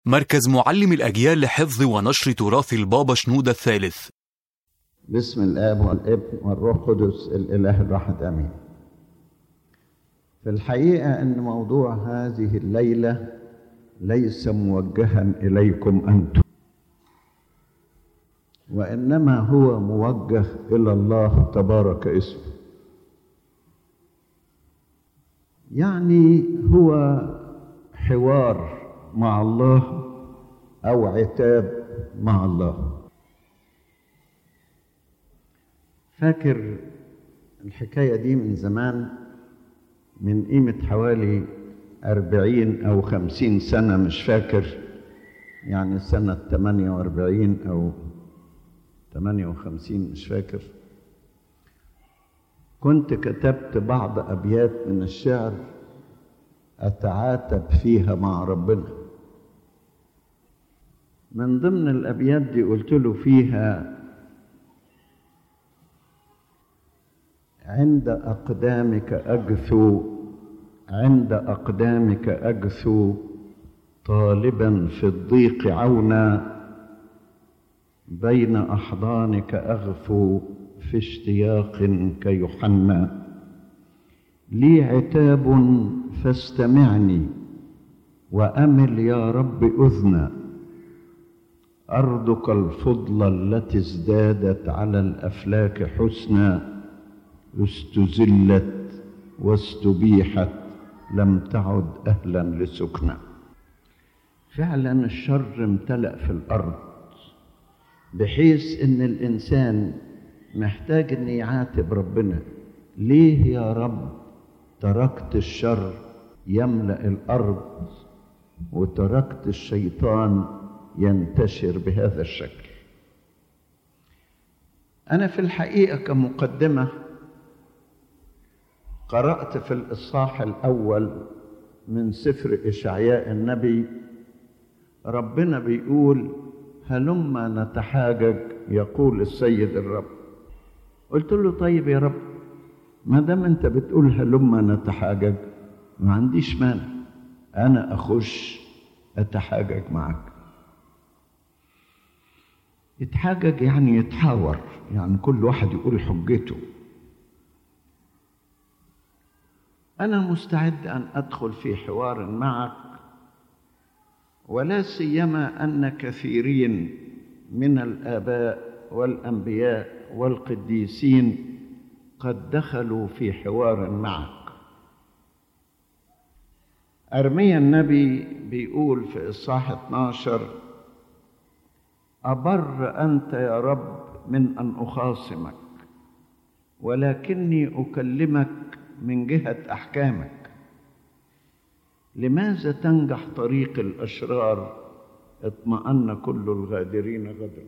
مركز معلم الأجيال لحفظ ونشر تراث البابا شنودة الثالث بسم الاب والابن والروح القدس الاله الواحد امين في الحقيقه ان موضوع هذه الليله ليس موجها اليكم انتم وانما هو موجه الى الله تبارك اسمه يعني هو حوار مع الله او عتاب مع الله فاكر الحكاية دي من زمان من قيمة حوالي أربعين أو خمسين سنة مش فاكر يعني سنة تمانية وأربعين أو تمانية وخمسين مش فاكر كنت كتبت بعض أبيات من الشعر أتعاتب فيها مع ربنا من ضمن الأبيات دي قلت له فيها عند أقدامك أجثو عند أقدامك أجثو طالبا في الضيق عونا بين أحضانك أغفو في اشتياق كيحنى لي عتاب فاستمعني وأمل يا رب أذنا أرضك الفضلى التي ازدادت على الأفلاك حسنا استزلت واستبيحت لم تعد اهلا لسكنى فعلا الشر امتلا في الارض بحيث ان الانسان محتاج ان يعاتب ربنا ليه يا رب تركت الشر يملا الارض وتركت الشيطان ينتشر بهذا الشكل انا في الحقيقه كمقدمه قرأت في الإصحاح الأول من سفر إشعياء النبي ربنا بيقول هلما نتحاجج يقول السيد الرب قلت له طيب يا رب ما دام انت بتقول هلما نتحاجج ما عنديش مانع انا اخش اتحاجج معك يتحاجج يعني يتحاور يعني كل واحد يقول حجته أنا مستعد أن أدخل في حوار معك ولا سيما أن كثيرين من الآباء والأنبياء والقديسين قد دخلوا في حوار معك أرميا النبي بيقول في إصحاح 12 أبر أنت يا رب من أن أخاصمك ولكني أكلمك من جهة أحكامك لماذا تنجح طريق الأشرار اطمأن كل الغادرين غدرا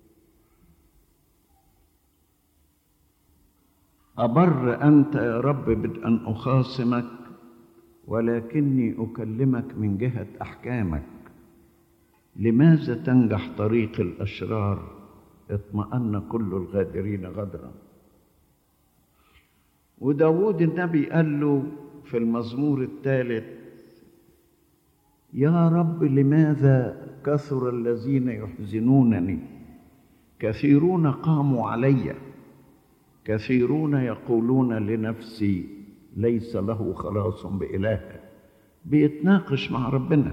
أبر أنت يا رب بأن أخاصمك ولكني أكلمك من جهة أحكامك لماذا تنجح طريق الأشرار اطمأن كل الغادرين غدرا وداود النبي قال له في المزمور الثالث يا رب لماذا كثر الذين يحزنونني كثيرون قاموا علي كثيرون يقولون لنفسي ليس له خلاص بإله بيتناقش مع ربنا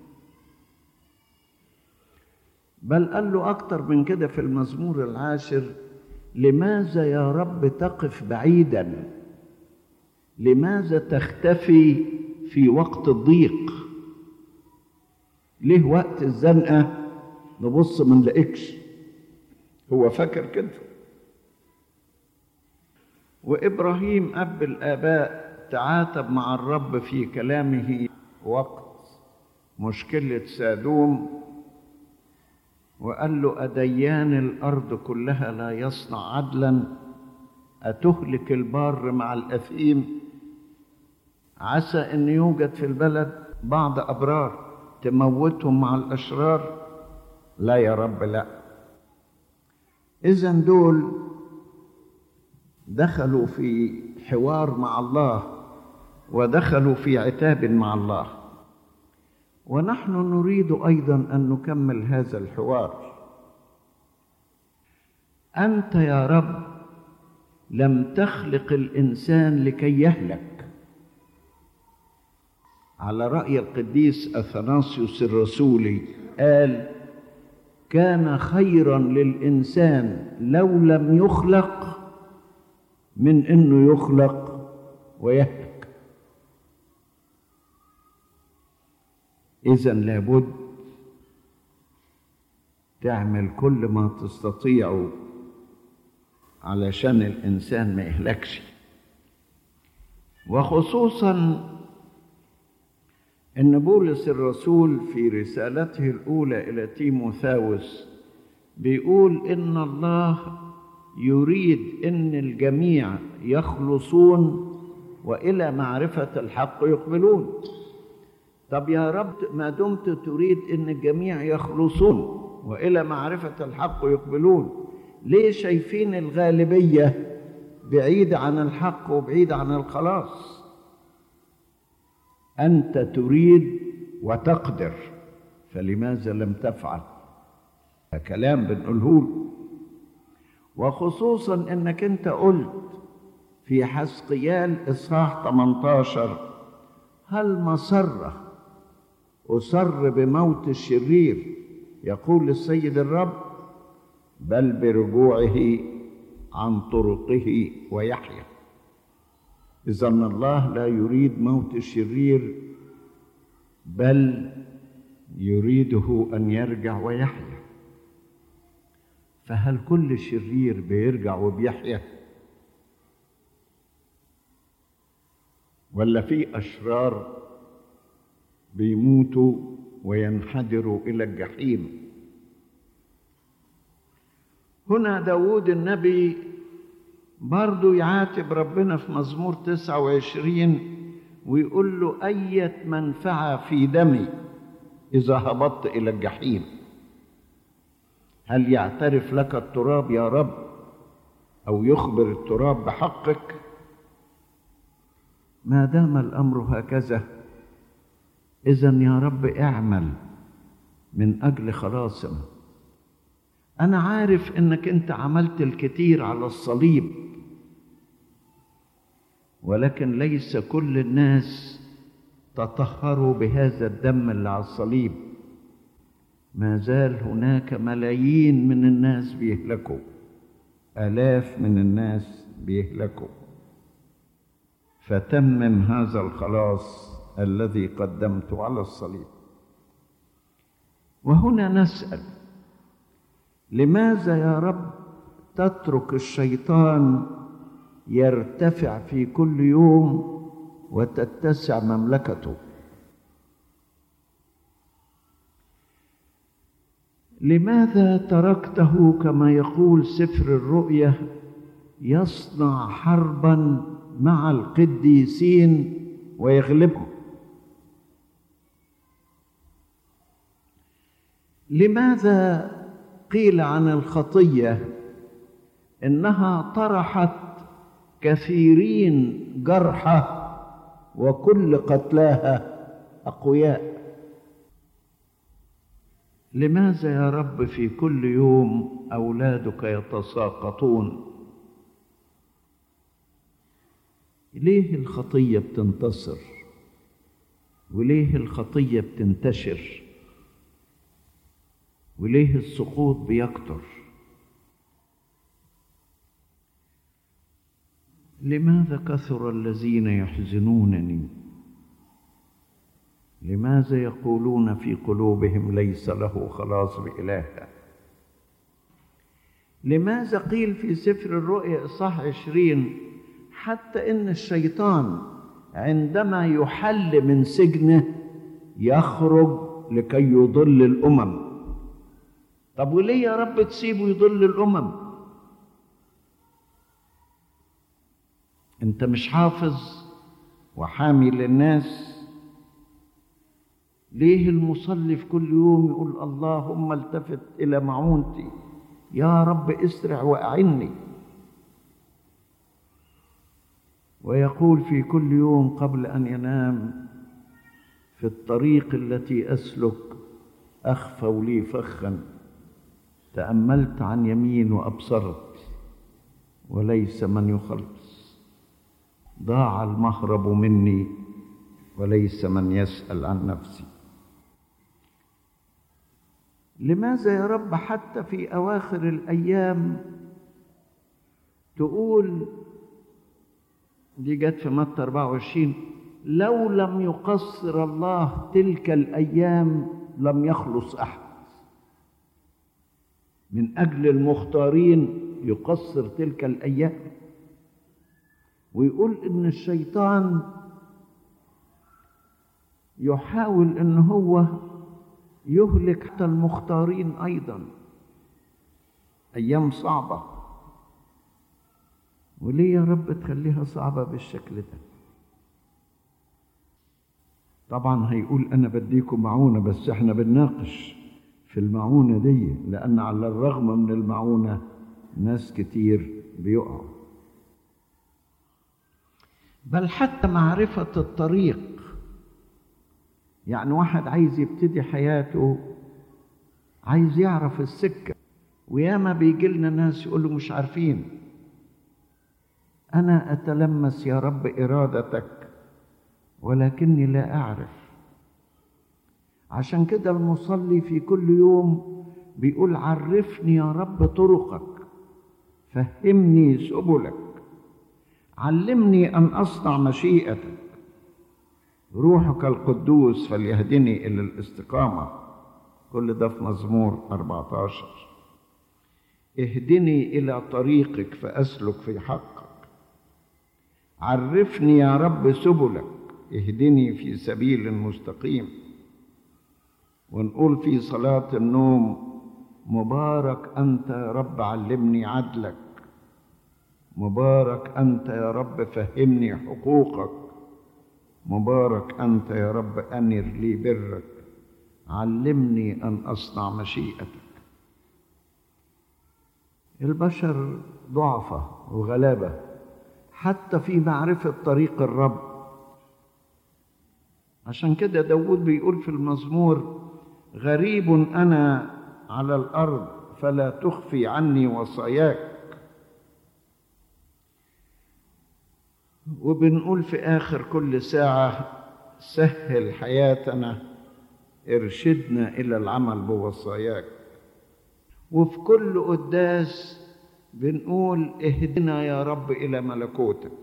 بل قال له أكتر من كده في المزمور العاشر لماذا يا رب تقف بعيدا لماذا تختفي في وقت الضيق ليه وقت الزنقه نبص ما نلاقيكش هو فاكر كده وابراهيم اب الاباء تعاتب مع الرب في كلامه وقت مشكله سادوم وقال له أديان الأرض كلها لا يصنع عدلا أتهلك البار مع الأثيم عسى أن يوجد في البلد بعض أبرار تموتهم مع الأشرار لا يا رب لا إذا دول دخلوا في حوار مع الله ودخلوا في عتاب مع الله ونحن نريد ايضا ان نكمل هذا الحوار انت يا رب لم تخلق الانسان لكي يهلك على راي القديس اثناسيوس الرسولي قال كان خيرا للانسان لو لم يخلق من انه يخلق ويهلك اذا لابد تعمل كل ما تستطيع علشان الانسان ما يهلكش وخصوصا ان بولس الرسول في رسالته الاولى الى تيموثاوس بيقول ان الله يريد ان الجميع يخلصون والى معرفه الحق يقبلون طب يا رب ما دمت تريد ان الجميع يخلصون والى معرفه الحق يقبلون ليه شايفين الغالبيه بعيد عن الحق وبعيد عن الخلاص انت تريد وتقدر فلماذا لم تفعل كلام بنقوله له وخصوصا انك انت قلت في حسقيال اصحاح 18 هل مسره أسر بموت الشرير يقول السيد الرب بل برجوعه عن طرقه ويحيى إذا الله لا يريد موت الشرير بل يريده أن يرجع ويحيى فهل كل شرير بيرجع وبيحيى ولا في أشرار بيموتوا وينحدروا إلى الجحيم هنا داود النبي برضو يعاتب ربنا في مزمور 29 ويقول له أية منفعة في دمي إذا هبطت إلى الجحيم هل يعترف لك التراب يا رب أو يخبر التراب بحقك ما دام الأمر هكذا إذا يا رب اعمل من أجل خلاصنا أنا عارف إنك أنت عملت الكثير على الصليب ولكن ليس كل الناس تطهروا بهذا الدم اللي على الصليب ما زال هناك ملايين من الناس بيهلكوا آلاف من الناس بيهلكوا فتمم هذا الخلاص الذي قدمته على الصليب وهنا نسأل لماذا يا رب تترك الشيطان يرتفع في كل يوم وتتسع مملكته لماذا تركته كما يقول سفر الرؤيا يصنع حربا مع القديسين ويغلبهم لماذا قيل عن الخطيه انها طرحت كثيرين جرحى وكل قتلاها اقوياء لماذا يا رب في كل يوم اولادك يتساقطون ليه الخطيه بتنتصر وليه الخطيه بتنتشر وليه السقوط بيكتر لماذا كثر الذين يحزنونني لماذا يقولون في قلوبهم ليس له خلاص بإله لماذا قيل في سفر الرؤيا إصحاح عشرين حتى إن الشيطان عندما يحل من سجنه يخرج لكي يضل الأمم طب وليه يا رب تسيبه يضل الأمم أنت مش حافظ وحامي للناس ليه المصلي في كل يوم يقول اللهم التفت إلى معونتي يا رب اسرع وأعني ويقول في كل يوم قبل أن ينام في الطريق التي أسلك أخفوا لي فخا تأملت عن يمين وأبصرت وليس من يخلص ضاع المهرب مني وليس من يسأل عن نفسي لماذا يا رب حتى في أواخر الأيام تقول دي جت في متى 24 لو لم يقصر الله تلك الأيام لم يخلص أحد من أجل المختارين يقصر تلك الأيام ويقول إن الشيطان يحاول إن هو يهلك حتى المختارين أيضا أيام صعبة وليه يا رب تخليها صعبة بالشكل ده طبعا هيقول أنا بديكم معونة بس احنا بنناقش في المعونة دي لأن على الرغم من المعونة ناس كتير بيقعوا بل حتى معرفة الطريق يعني واحد عايز يبتدي حياته عايز يعرف السكة وياما بيجي لنا ناس يقولوا مش عارفين أنا أتلمس يا رب إرادتك ولكني لا أعرف عشان كده المصلي في كل يوم بيقول عرفني يا رب طرقك فهمني سبلك علمني أن أصنع مشيئتك روحك القدوس فليهدني إلى الاستقامة كل ده في مزمور 14 اهدني إلى طريقك فأسلك في حقك عرفني يا رب سبلك اهدني في سبيل مستقيم ونقول في صلاة النوم مبارك أنت يا رب علمني عدلك مبارك أنت يا رب فهمني حقوقك مبارك أنت يا رب أنر لي برك علمني أن أصنع مشيئتك البشر ضعفة وغلابة حتى في معرفة طريق الرب عشان كده داود بيقول في المزمور غريب أنا على الأرض فلا تخفي عني وصاياك وبنقول في آخر كل ساعة سهل حياتنا ارشدنا إلى العمل بوصاياك وفي كل قداس بنقول اهدنا يا رب إلى ملكوتك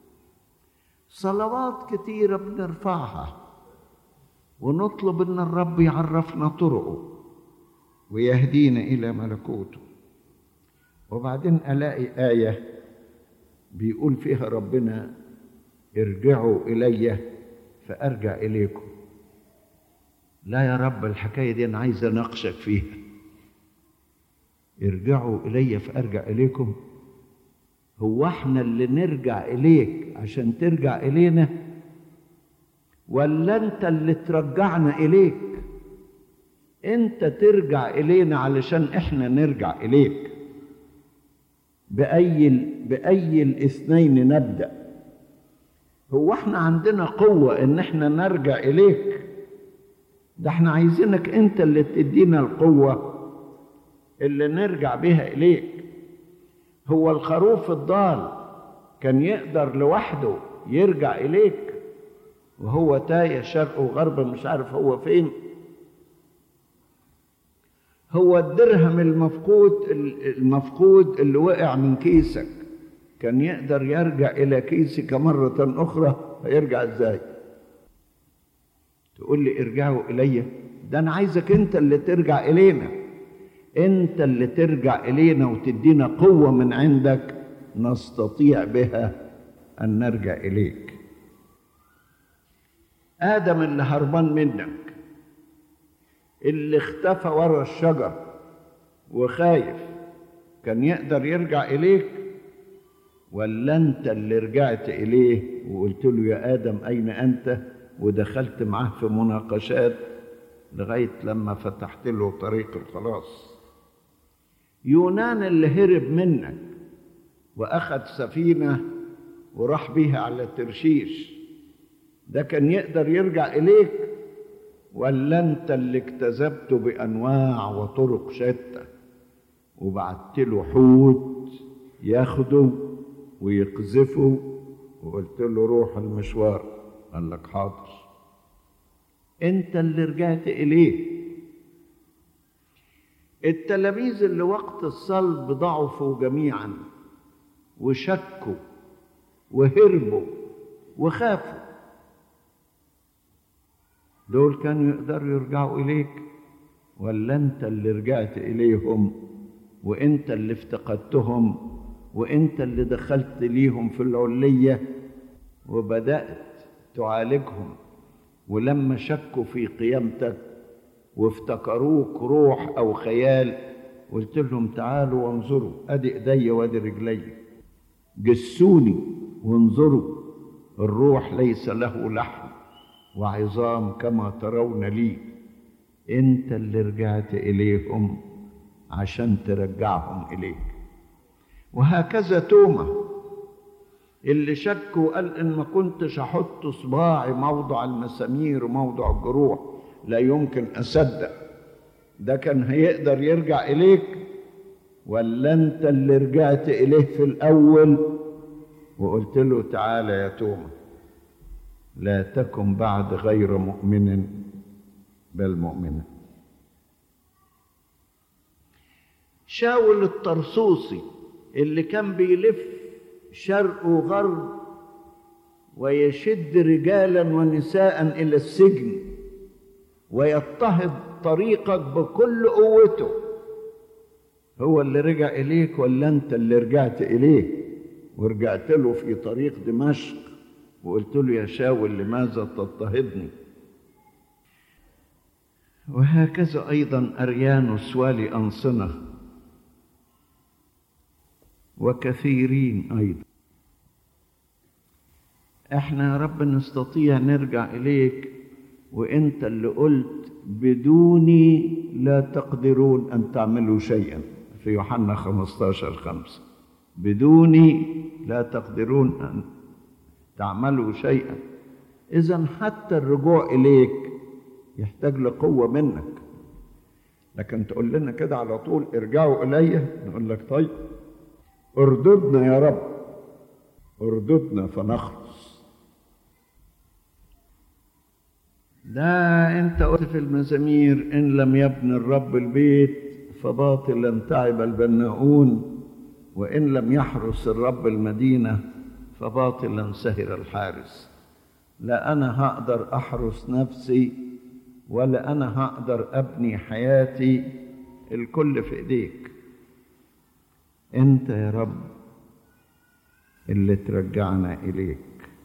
صلوات كتيرة بنرفعها ونطلب ان الرب يعرفنا طرقه ويهدينا الى ملكوته وبعدين الاقي ايه بيقول فيها ربنا ارجعوا الي فارجع اليكم لا يا رب الحكايه دي انا عايز اناقشك فيها ارجعوا الي فارجع اليكم هو احنا اللي نرجع اليك عشان ترجع الينا ولا انت اللي ترجعنا اليك انت ترجع الينا علشان احنا نرجع اليك باي باي الاثنين نبدا هو احنا عندنا قوه ان احنا نرجع اليك ده احنا عايزينك انت اللي تدينا القوه اللي نرجع بها اليك هو الخروف الضال كان يقدر لوحده يرجع اليك وهو تايه شرق وغرب مش عارف هو فين هو الدرهم المفقود المفقود اللي وقع من كيسك كان يقدر يرجع إلى كيسك مرة أخرى هيرجع إزاي تقول لي ارجعوا إلي ده أنا عايزك أنت اللي ترجع إلينا أنت اللي ترجع إلينا وتدينا قوة من عندك نستطيع بها أن نرجع إليك آدم اللي هربان منك اللي اختفى ورا الشجر وخايف كان يقدر يرجع إليك ولا أنت اللي رجعت إليه وقلت له يا آدم أين أنت ودخلت معاه في مناقشات لغاية لما فتحت له طريق الخلاص يونان اللي هرب منك وأخذ سفينة وراح بيها على ترشيش ده كان يقدر يرجع إليك ولا انت اللي اكتذبته بانواع وطرق شتى وبعت له حوت ياخده ويقذفه وقلت له روح المشوار قال لك حاضر انت اللي رجعت اليه التلاميذ اللي وقت الصلب ضعفوا جميعا وشكوا وهربوا وخافوا دول كانوا يقدروا يرجعوا إليك ولا أنت اللي رجعت إليهم وأنت اللي افتقدتهم وأنت اللي دخلت ليهم في العلية وبدأت تعالجهم ولما شكوا في قيامتك وافتكروك روح أو خيال قلت لهم تعالوا وانظروا أدي إيدي وأدي رجلي جسوني وانظروا الروح ليس له لحم وعظام كما ترون لي انت اللي رجعت اليهم عشان ترجعهم اليك وهكذا توما اللي شك وقال ان ما كنتش احط صباعي موضع المسامير وموضع الجروح لا يمكن اصدق ده كان هيقدر يرجع اليك ولا انت اللي رجعت اليه في الاول وقلت له تعالى يا توما لا تكن بعد غير مؤمن بل مؤمنا شاول الطرسوسي اللي كان بيلف شرق وغرب ويشد رجالا ونساء الى السجن ويضطهد طريقك بكل قوته هو اللي رجع اليك ولا انت اللي رجعت اليه ورجعت له في طريق دمشق وقلت له يا شاول لماذا تضطهدني وهكذا ايضا اريانوس والي انصنه وكثيرين ايضا احنا يا رب نستطيع نرجع اليك وانت اللي قلت بدوني لا تقدرون ان تعملوا شيئا في يوحنا 15 5 بدوني لا تقدرون ان تعملوا شيئا اذا حتى الرجوع اليك يحتاج لقوه منك لكن تقول لنا كده على طول ارجعوا الي نقول لك طيب ارددنا يا رب ارددنا فنخلص ده انت قلت في المزامير ان لم يبني الرب البيت فباطلا تعب البناؤون وان لم يحرس الرب المدينه فباطلا سهر الحارس لا انا هقدر احرس نفسي ولا انا هقدر ابني حياتي الكل في ايديك انت يا رب اللي ترجعنا اليك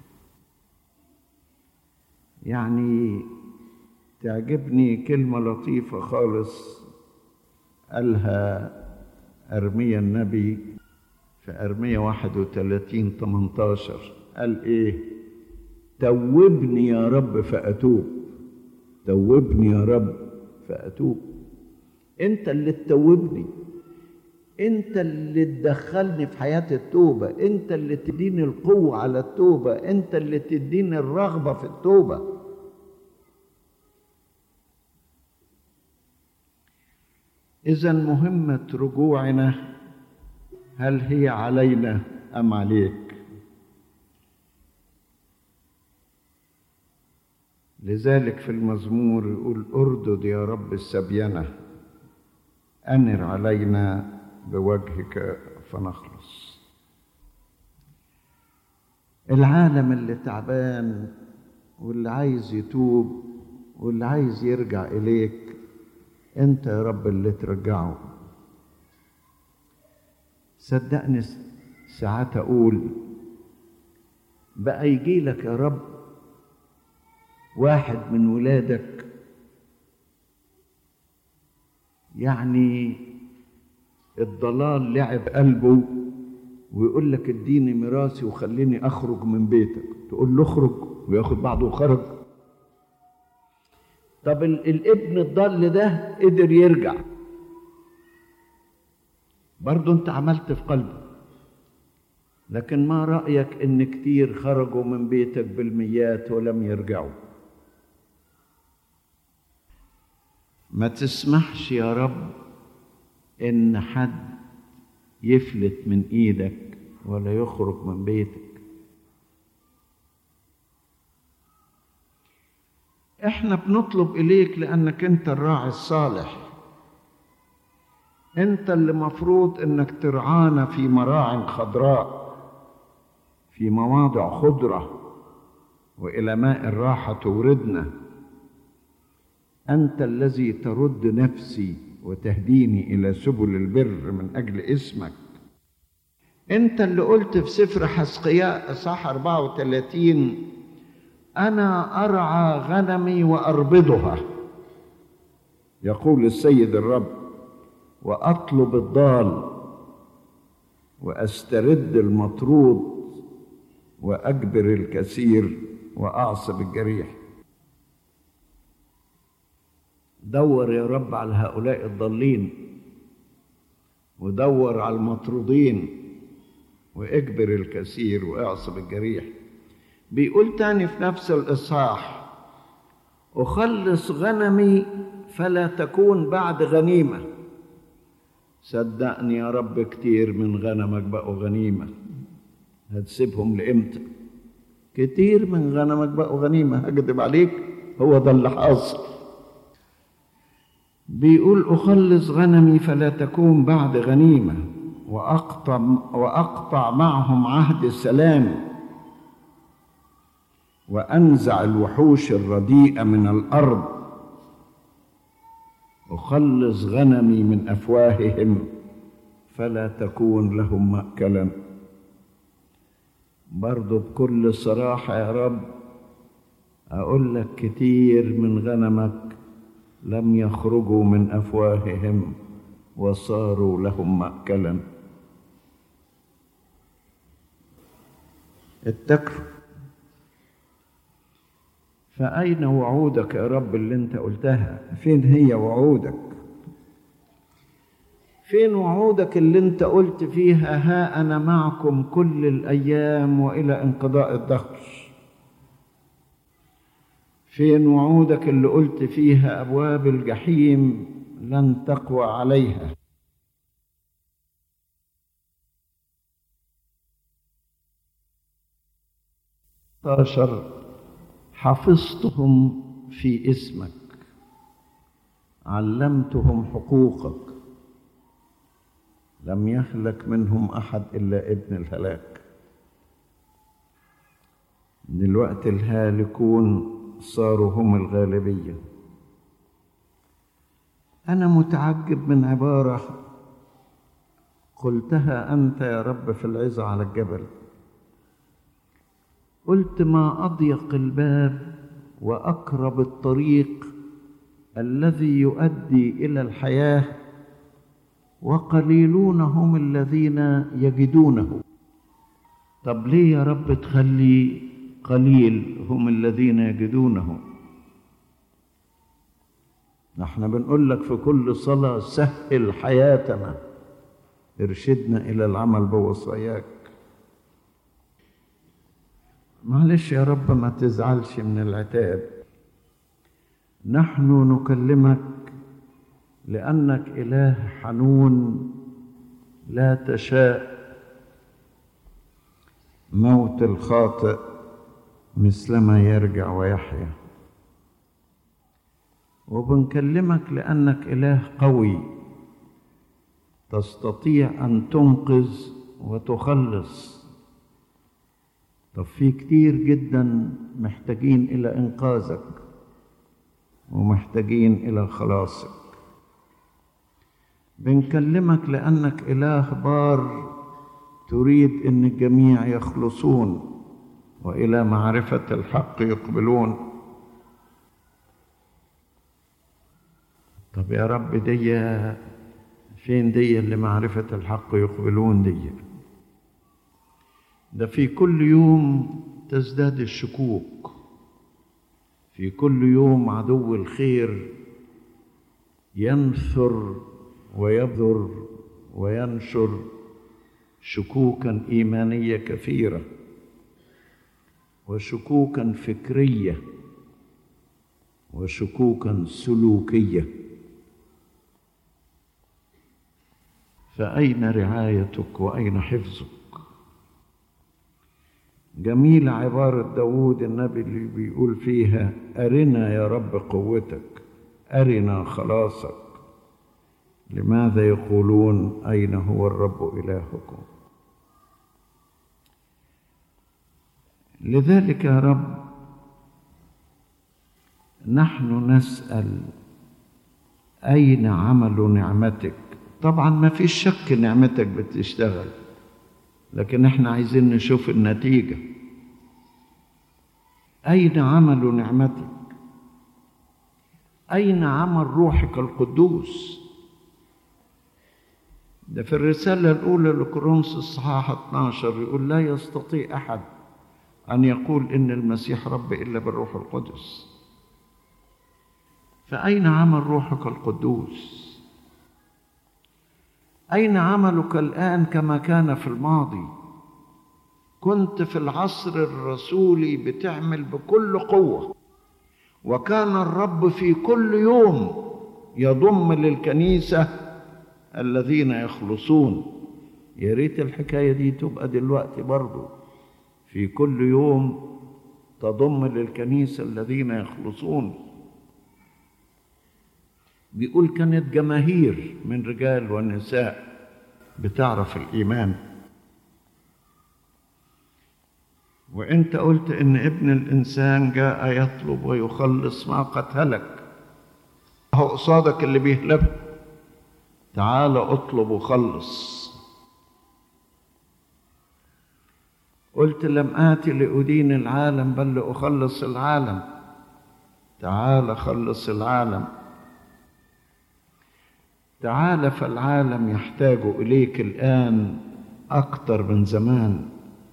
يعني تعجبني كلمه لطيفه خالص قالها ارميا النبي في أرمية 31 18 قال إيه؟ توبني يا رب فأتوب توبني يا رب فأتوب أنت اللي تتوبني أنت اللي تدخلني في حياة التوبة أنت اللي تديني القوة على التوبة أنت اللي تديني الرغبة في التوبة إذا مهمة رجوعنا هل هي علينا ام عليك لذلك في المزمور يقول اردد يا رب السبينه انر علينا بوجهك فنخلص العالم اللي تعبان واللي عايز يتوب واللي عايز يرجع اليك انت يا رب اللي ترجعه صدقني ساعات اقول بقى يجي لك يا رب واحد من ولادك يعني الضلال لعب قلبه ويقول لك اديني ميراثي وخليني اخرج من بيتك تقول له اخرج وياخد بعضه وخرج طب الابن الضال ده قدر يرجع برضه انت عملت في قلبه لكن ما رأيك ان كتير خرجوا من بيتك بالميات ولم يرجعوا ما تسمحش يا رب ان حد يفلت من ايدك ولا يخرج من بيتك احنا بنطلب اليك لانك انت الراعي الصالح انت اللي مفروض انك ترعانا في مراع خضراء في مواضع خضره والى ماء الراحه توردنا انت الذي ترد نفسي وتهديني الى سبل البر من اجل اسمك انت اللي قلت في سفر حسقياء صح 34 انا ارعى غنمي واربضها يقول السيد الرب واطلب الضال واسترد المطرود واجبر الكثير واعصب الجريح دور يا رب على هؤلاء الضالين ودور على المطرودين واجبر الكثير واعصب الجريح بيقول تاني في نفس الإصحاح أخلص غنمي فلا تكون بعد غنيمة صدقني يا رب كتير من غنمك بقوا غنيمة هتسيبهم لإمتى كتير من غنمك بقوا غنيمة هكذب عليك هو ده اللي حاصل بيقول أخلص غنمي فلا تكون بعد غنيمة وأقطع, وأقطع معهم عهد السلام وانزع الوحوش الرديئه من الارض اخلص غنمي من افواههم فلا تكون لهم ماكلا برضو بكل صراحه يا رب اقول لك كتير من غنمك لم يخرجوا من افواههم وصاروا لهم ماكلا اتكلوا فأين وعودك يا رب اللي أنت قلتها؟ فين هي وعودك؟ فين وعودك اللي أنت قلت فيها ها أنا معكم كل الأيام وإلى انقضاء الدهر؟ فين وعودك اللي قلت فيها أبواب الجحيم لن تقوى عليها؟ عشر حفظتهم في اسمك علمتهم حقوقك لم يهلك منهم احد الا ابن الهلاك دلوقتي الهالكون صاروا هم الغالبيه انا متعجب من عباره قلتها انت يا رب في العظه على الجبل قلت ما اضيق الباب واقرب الطريق الذي يؤدي الى الحياه وقليلون هم الذين يجدونه طب ليه يا رب تخلي قليل هم الذين يجدونه نحن بنقول لك في كل صلاه سهل حياتنا ارشدنا الى العمل بوصاياك معلش يا رب ما تزعلش من العتاب نحن نكلمك لانك اله حنون لا تشاء موت الخاطئ مثلما يرجع ويحيا وبنكلمك لانك اله قوي تستطيع ان تنقذ وتخلص طب في كتير جدا محتاجين الى انقاذك ومحتاجين الى خلاصك بنكلمك لانك اله بار تريد ان الجميع يخلصون والى معرفه الحق يقبلون طب يا رب دي فين دي اللي معرفه الحق يقبلون دي ده في كل يوم تزداد الشكوك في كل يوم عدو الخير ينثر ويبذر وينشر شكوكا ايمانيه كثيره وشكوكا فكريه وشكوكا سلوكيه فأين رعايتك وأين حفظك جميلة عبارة داود النبي اللي بيقول فيها أرنا يا رب قوتك أرنا خلاصك لماذا يقولون أين هو الرب إلهكم لذلك يا رب نحن نسأل أين عمل نعمتك طبعا ما فيش شك نعمتك بتشتغل لكن احنا عايزين نشوف النتيجة أين عمل نعمتك أين عمل روحك القدوس ده في الرسالة الأولى لكورنثوس الصحاح 12 يقول لا يستطيع أحد أن يقول إن المسيح رب إلا بالروح القدس فأين عمل روحك القدوس أين عملك الآن كما كان في الماضي كنت في العصر الرسولي بتعمل بكل قوة وكان الرب في كل يوم يضم للكنيسة الذين يخلصون يا ريت الحكاية دي تبقى دلوقتي برضو في كل يوم تضم للكنيسة الذين يخلصون بيقول كانت جماهير من رجال ونساء بتعرف الإيمان وانت قلت ان ابن الانسان جاء يطلب ويخلص ما قد هلك اهو قصادك اللي بيهلك تعال اطلب وخلص قلت لم آتي لأدين العالم بل لأخلص العالم تعال خلص العالم تعال فالعالم يحتاج إليك الآن أكثر من زمان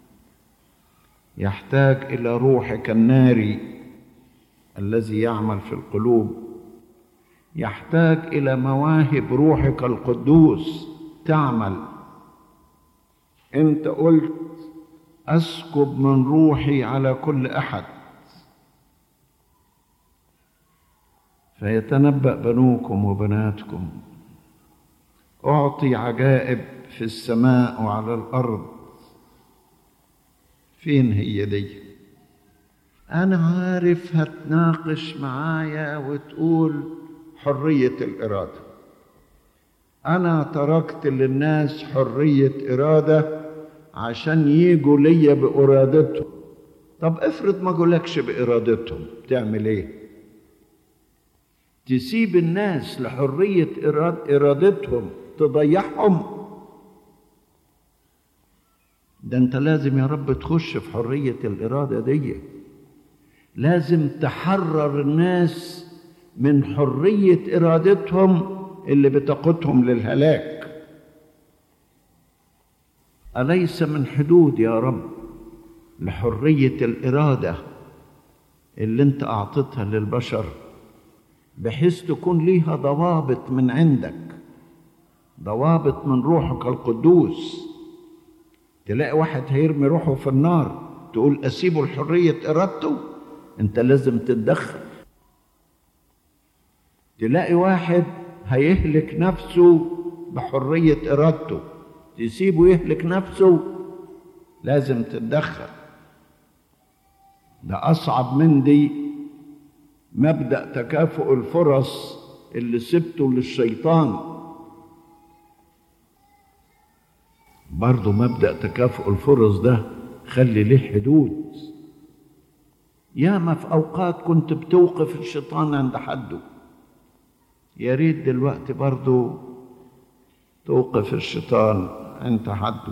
يحتاج إلى روحك الناري الذي يعمل في القلوب يحتاج إلى مواهب روحك القدوس تعمل أنت قلت أسكب من روحي على كل أحد فيتنبأ بنوكم وبناتكم أعطي عجائب في السماء وعلى الأرض فين هي دي أنا عارف هتناقش معايا وتقول حرية الإرادة أنا تركت للناس حرية إرادة عشان يجوا ليا بإرادتهم طب افرض ما جولكش بإرادتهم تعمل إيه؟ تسيب الناس لحرية إراد إرادتهم تضيعهم ده أنت لازم يا رب تخش في حرية الإرادة دي لازم تحرر الناس من حرية إرادتهم اللي بتقودهم للهلاك أليس من حدود يا رب لحرية الإرادة اللي أنت أعطيتها للبشر بحيث تكون ليها ضوابط من عندك ضوابط من روحك القدوس تلاقي واحد هيرمي روحه في النار تقول أسيبه لحرية إرادته أنت لازم تتدخل تلاقي واحد هيهلك نفسه بحرية إرادته تسيبه يهلك نفسه لازم تتدخل ده أصعب من دي مبدأ تكافؤ الفرص اللي سبته للشيطان برضه مبدأ تكافؤ الفرص ده خلي له حدود ياما في أوقات كنت بتوقف الشيطان عند حده يا ريت دلوقتي برضه توقف الشيطان عند حده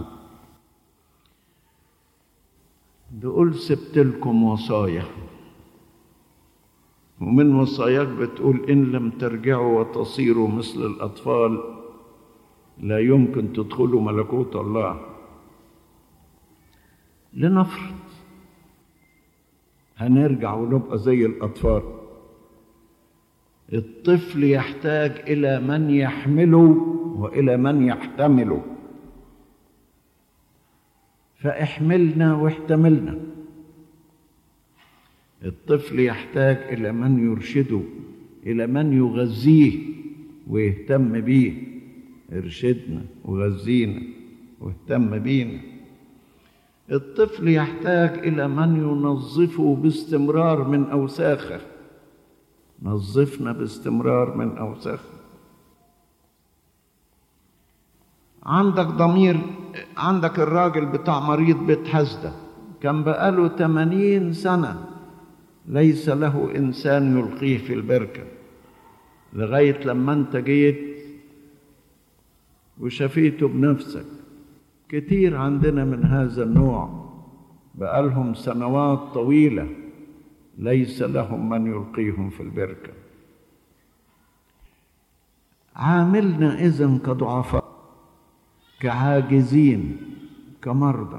بقول سبت لكم وصايا ومن وصاياك بتقول إن لم ترجعوا وتصيروا مثل الأطفال لا يمكن تدخلوا ملكوت الله لنفرض هنرجع ونبقى زي الأطفال الطفل يحتاج إلى من يحمله وإلى من يحتمله فاحملنا واحتملنا الطفل يحتاج إلى من يرشده إلى من يغذيه ويهتم بيه ارشدنا وغذينا واهتم بينا الطفل يحتاج الى من ينظفه باستمرار من اوساخه نظفنا باستمرار من اوساخه عندك ضمير عندك الراجل بتاع مريض بيت حسده كان بقاله 80 سنه ليس له انسان يلقيه في البركه لغايه لما انت جيت وشفيته بنفسك كتير عندنا من هذا النوع بقالهم سنوات طويله ليس لهم من يلقيهم في البركه عاملنا اذن كضعفاء كعاجزين كمرضى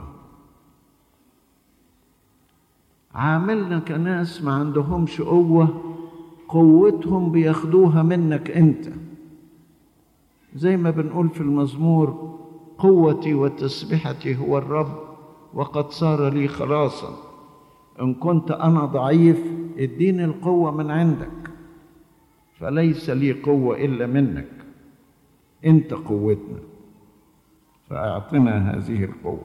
عاملنا كناس ما عندهمش قوه قوتهم بياخدوها منك انت زي ما بنقول في المزمور قوتي وتسبحتي هو الرب وقد صار لي خلاصا ان كنت انا ضعيف اديني القوه من عندك فليس لي قوه الا منك انت قوتنا فاعطنا هذه القوه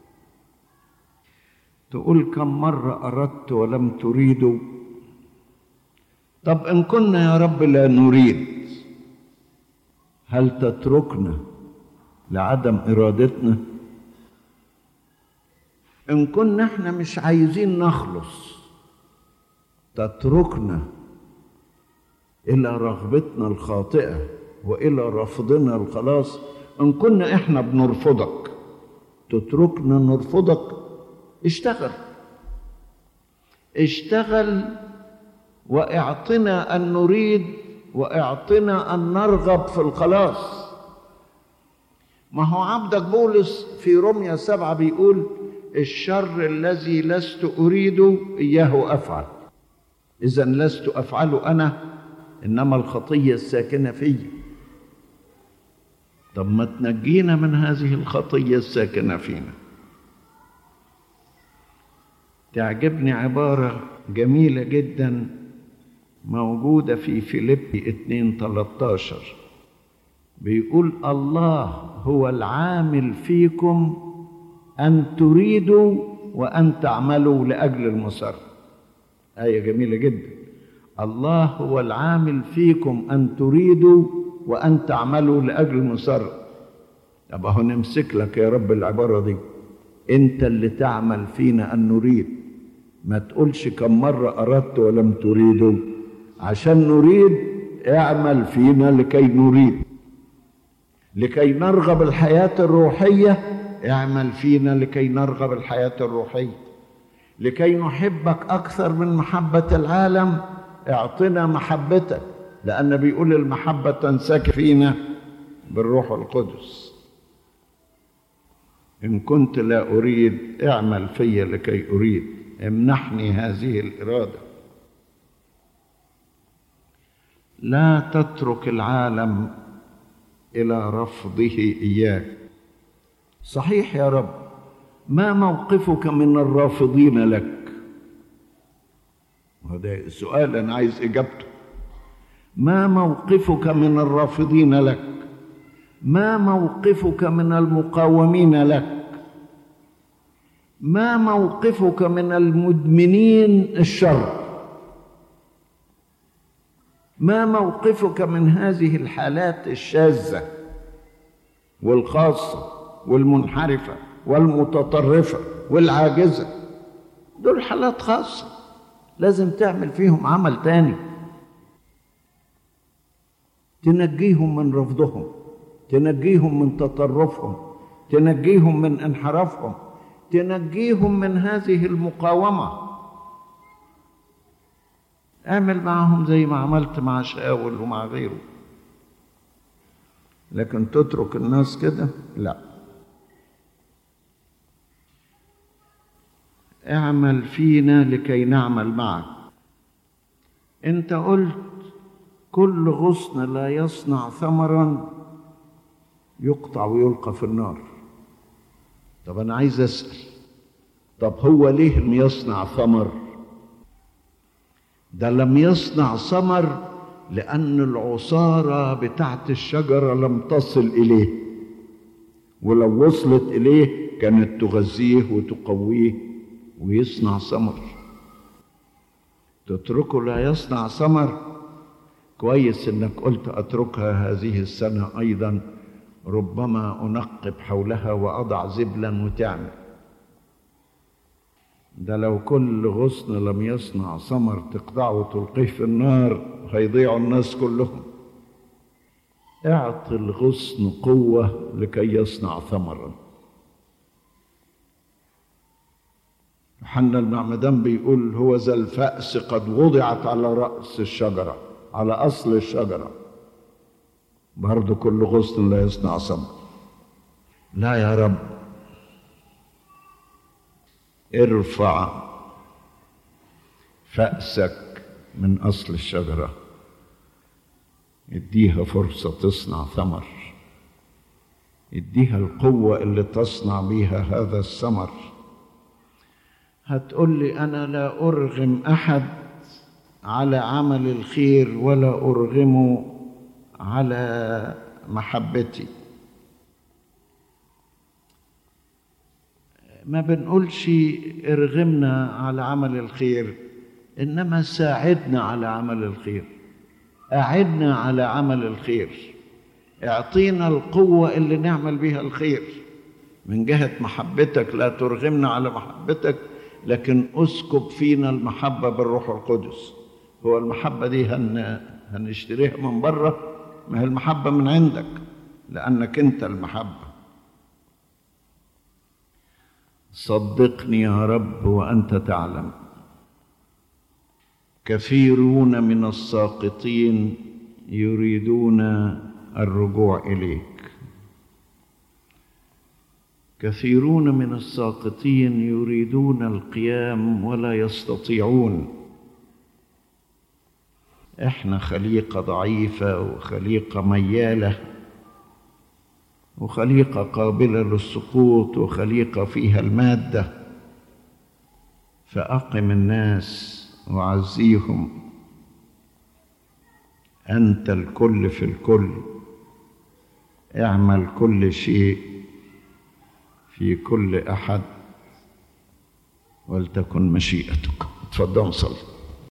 تقول كم مره اردت ولم تريدوا طب ان كنا يا رب لا نريد هل تتركنا لعدم ارادتنا ان كنا احنا مش عايزين نخلص تتركنا الى رغبتنا الخاطئه والى رفضنا الخلاص ان كنا احنا بنرفضك تتركنا نرفضك اشتغل اشتغل واعطنا ان نريد واعطنا ان نرغب في الخلاص ما هو عبدك بولس في رمية سبعة بيقول الشر الذي لست أريده إياه أفعل إذا لست أفعله أنا إنما الخطية الساكنة في طب ما تنجينا من هذه الخطية الساكنة فينا تعجبني عبارة جميلة جدا موجودة في فيليبي 2 13 بيقول الله هو العامل فيكم أن تريدوا وأن تعملوا لأجل المسر آية جميلة جدا الله هو العامل فيكم أن تريدوا وأن تعملوا لأجل المسر طب أهو نمسك لك يا رب العبارة دي أنت اللي تعمل فينا أن نريد ما تقولش كم مرة أردت ولم تريدوا عشان نريد اعمل فينا لكي نريد لكي نرغب الحياة الروحية اعمل فينا لكي نرغب الحياة الروحية لكي نحبك أكثر من محبة العالم اعطنا محبتك لأن بيقول المحبة تنسك فينا بالروح القدس إن كنت لا أريد اعمل في لكي أريد امنحني هذه الإرادة لا تترك العالم الى رفضه اياك صحيح يا رب ما موقفك من الرافضين لك وهذا سؤال انا عايز اجابته ما موقفك من الرافضين لك ما موقفك من المقاومين لك ما موقفك من المدمنين الشر ما موقفك من هذه الحالات الشاذة والخاصة والمنحرفة والمتطرفة والعاجزة دول حالات خاصة لازم تعمل فيهم عمل تاني تنجيهم من رفضهم تنجيهم من تطرفهم تنجيهم من انحرافهم تنجيهم من هذه المقاومه اعمل معهم زي ما عملت مع شاول ومع غيره لكن تترك الناس كده لا اعمل فينا لكي نعمل معك انت قلت كل غصن لا يصنع ثمرا يقطع ويلقى في النار طب انا عايز اسال طب هو ليه لم يصنع ثمر ده لم يصنع ثمر لأن العصارة بتاعت الشجرة لم تصل إليه ولو وصلت إليه كانت تغذيه وتقويه ويصنع ثمر تتركه لا يصنع ثمر كويس انك قلت اتركها هذه السنه ايضا ربما انقب حولها واضع زبلا وتعمل ده لو كل غصن لم يصنع ثمر تقطعه وتلقيه في النار هيضيعوا الناس كلهم اعط الغصن قوه لكي يصنع ثمرا يوحنا المعمدان بيقول هو ذا الفأس قد وضعت على رأس الشجرة على أصل الشجرة برضو كل غصن لا يصنع ثمر لا يا رب ارفع فأسك من أصل الشجرة اديها فرصة تصنع ثمر اديها القوة اللي تصنع بيها هذا الثمر هتقول لي أنا لا أرغم أحد على عمل الخير ولا أرغمه على محبتي ما بنقولش ارغمنا على عمل الخير انما ساعدنا على عمل الخير اعدنا على عمل الخير اعطينا القوه اللي نعمل بها الخير من جهه محبتك لا ترغمنا على محبتك لكن اسكب فينا المحبه بالروح القدس هو المحبه دي هن هنشتريها من بره ما هي المحبه من عندك لانك انت المحبه صدقني يا رب وانت تعلم كثيرون من الساقطين يريدون الرجوع اليك كثيرون من الساقطين يريدون القيام ولا يستطيعون احنا خليقه ضعيفه وخليقه مياله وخليقه قابله للسقوط وخليقه فيها الماده فاقم الناس وعزيهم انت الكل في الكل اعمل كل شيء في كل احد ولتكن مشيئتك تفضل صلي